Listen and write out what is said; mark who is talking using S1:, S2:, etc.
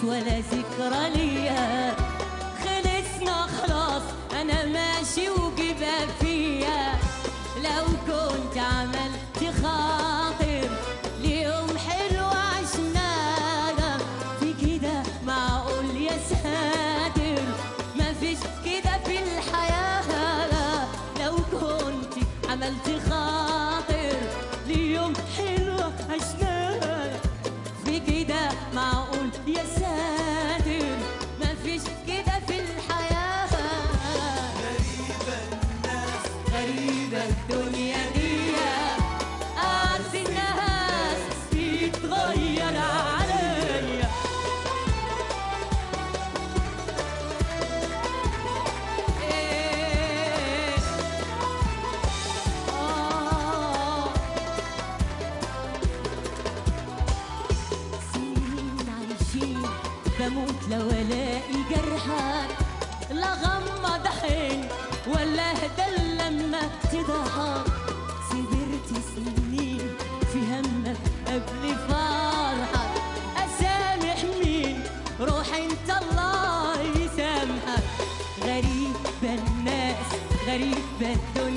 S1: ولا ذكرى ليا خلصنا خلاص انا ماشي وجبال فيا لو كنت عملت خاطر ليوم حلو عشناها في كده معقول يا ساتر مفيش كده في الحياة لو كنت عملت خاطر ليوم حلو عشناها في كده معقول يا ساتر مفيش كده في الحياة غريبة الدنيا دي أعز الناس بيتغير عليا إيه آه سنين عايشين بموت لو الاقي جرحك لا غمض عين ولا اهدى لما تضحك صبرت سنين في همك قبل فرحك اسامح مين روح انت الله يسامحك غريبة الناس غريبة الدنيا